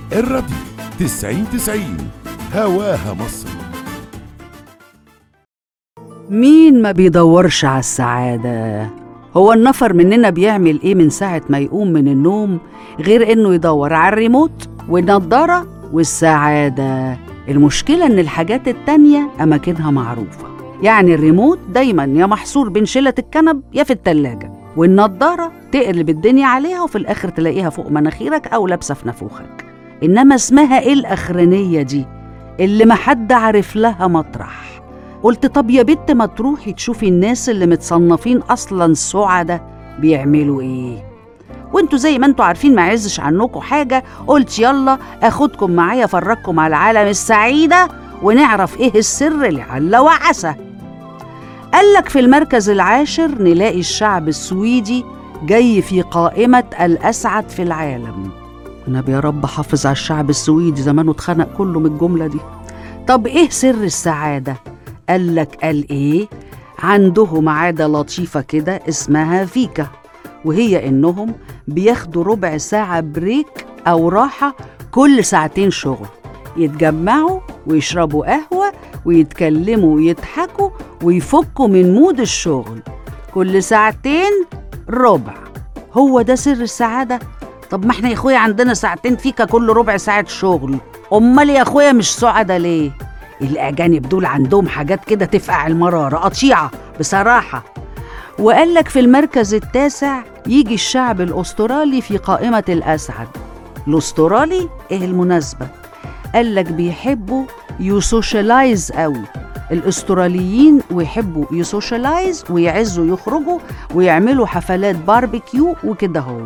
الراديو تسعين تسعين هواها مصر مين ما بيدورش على السعادة؟ هو النفر مننا بيعمل ايه من ساعة ما يقوم من النوم غير انه يدور على الريموت والنضارة والسعادة المشكلة ان الحاجات التانية اماكنها معروفة يعني الريموت دايما يا محصور بين شلة الكنب يا في التلاجة والنضارة تقلب الدنيا عليها وفي الآخر تلاقيها فوق مناخيرك أو لابسة في نافوخك إنما اسمها إيه الأخرانية دي اللي ما حد عارف لها مطرح قلت طب يا بت ما تروحي تشوفي الناس اللي متصنفين أصلا سعدة بيعملوا إيه وانتوا زي ما انتوا عارفين ما عزش عنكم حاجة قلت يلا اخدكم معايا افرجكم على العالم السعيدة ونعرف ايه السر لعل وعسى قالك في المركز العاشر نلاقي الشعب السويدي جاي في قائمة الأسعد في العالم نبي يا رب حافظ على الشعب السويدي زمانه اتخنق كله من الجملة دي طب ايه سر السعادة؟ قالك قال ايه؟ عندهم عادة لطيفة كده اسمها فيكا وهي انهم بياخدوا ربع ساعة بريك أو راحة كل ساعتين شغل يتجمعوا ويشربوا قهوة ويتكلموا ويضحكوا ويفكوا من مود الشغل كل ساعتين ربع هو ده سر السعادة طب ما احنا يا اخويا عندنا ساعتين فيكا كل ربع ساعة شغل امال يا اخويا مش سعدة ليه الاجانب دول عندهم حاجات كده تفقع المرارة قطيعة بصراحة وقال لك في المركز التاسع يجي الشعب الاسترالي في قائمة الاسعد الاسترالي ايه المناسبة قال لك بيحبوا يسوشيلايز قوي الاستراليين ويحبوا يسوشيلايز ويعزوا يخرجوا ويعملوا حفلات باربيكيو وكده هو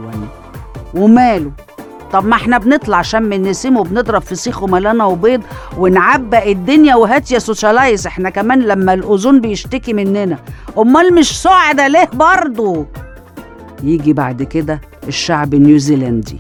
وماله طب ما احنا بنطلع شم النسيم وبنضرب فسيخ وملانة وبيض ونعبق الدنيا وهات يا سوشيالايز احنا كمان لما الاوزون بيشتكي مننا امال مش سعدة ليه برضو يجي بعد كده الشعب النيوزيلندي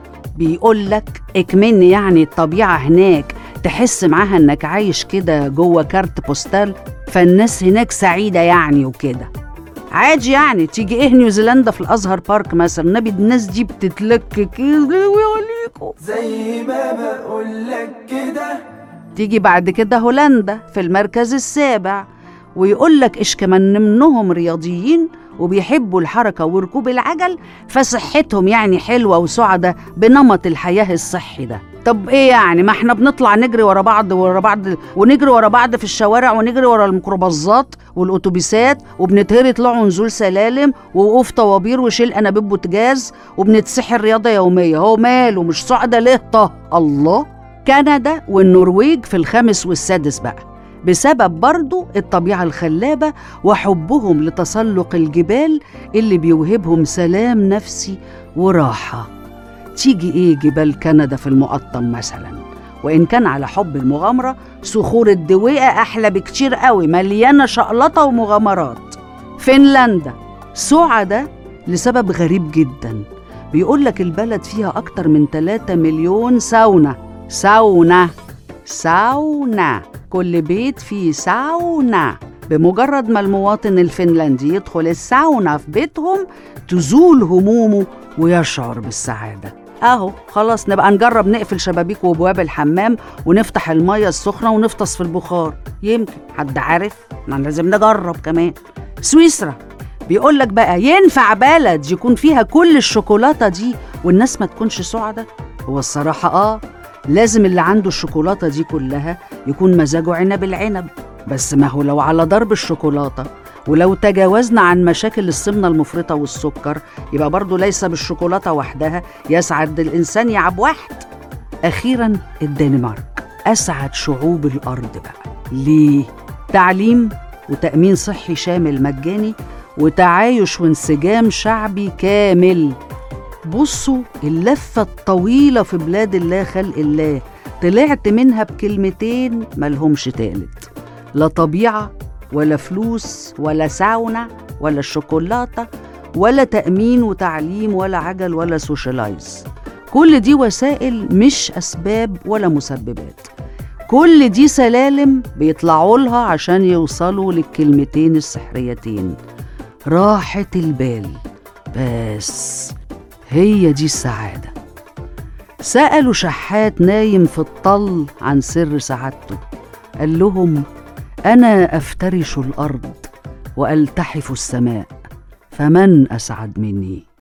بيقول لك اكمن يعني الطبيعة هناك تحس معاها انك عايش كده جوه كارت بوستال فالناس هناك سعيدة يعني وكده عادي يعني تيجي ايه نيوزيلندا في الازهر بارك مثلا النبي الناس دي بتتلك كده ويعليكوا زي ما بقولك كده تيجي بعد كده هولندا في المركز السابع ويقول لك ايش كمان منهم رياضيين وبيحبوا الحركة وركوب العجل فصحتهم يعني حلوة وسعدة بنمط الحياة الصحي ده طب ايه يعني ما احنا بنطلع نجري ورا بعض ورا بعض ونجري ورا بعض في الشوارع ونجري ورا الميكروباصات والاتوبيسات وبنتهري طلوع ونزول سلالم ووقوف طوابير وشيل انابيب بوتجاز وبنتسحر رياضه يوميه هو ماله مش سعدة ليه طه الله كندا والنرويج في الخامس والسادس بقى بسبب برضو الطبيعة الخلابة وحبهم لتسلق الجبال اللي بيوهبهم سلام نفسي وراحة تيجي ايه جبال كندا في المقطم مثلا وإن كان على حب المغامرة صخور الدويقة أحلى بكتير قوي مليانة شقلطة ومغامرات فنلندا سعدة لسبب غريب جدا بيقول لك البلد فيها أكتر من 3 مليون ساونا ساونا ساونا كل بيت فيه ساونا بمجرد ما المواطن الفنلندي يدخل الساونا في بيتهم تزول همومه ويشعر بالسعادة اهو خلاص نبقى نجرب نقفل شبابيك وابواب الحمام ونفتح المية السخنة ونفطس في البخار يمكن حد عارف ما لازم نجرب كمان سويسرا بيقول لك بقى ينفع بلد يكون فيها كل الشوكولاتة دي والناس ما تكونش سعدة هو الصراحة اه لازم اللي عنده الشوكولاتة دي كلها يكون مزاجه عنب العنب بس ما هو لو على ضرب الشوكولاتة ولو تجاوزنا عن مشاكل السمنة المفرطة والسكر يبقى برضه ليس بالشوكولاتة وحدها يسعد الإنسان يعب واحد أخيرا الدنمارك أسعد شعوب الأرض بقى ليه؟ تعليم وتأمين صحي شامل مجاني وتعايش وانسجام شعبي كامل بصوا اللفة الطويلة في بلاد الله خلق الله طلعت منها بكلمتين ملهمش تالت لا طبيعة ولا فلوس ولا ساونا ولا الشوكولاتة ولا تأمين وتعليم ولا عجل ولا سوشيالايز كل دي وسائل مش أسباب ولا مسببات كل دي سلالم بيطلعوا لها عشان يوصلوا للكلمتين السحريتين راحة البال بس هي دي السعادة سألوا شحات نايم في الطل عن سر سعادته قال لهم أنا أفترش الأرض وألتحف السماء فمن أسعد مني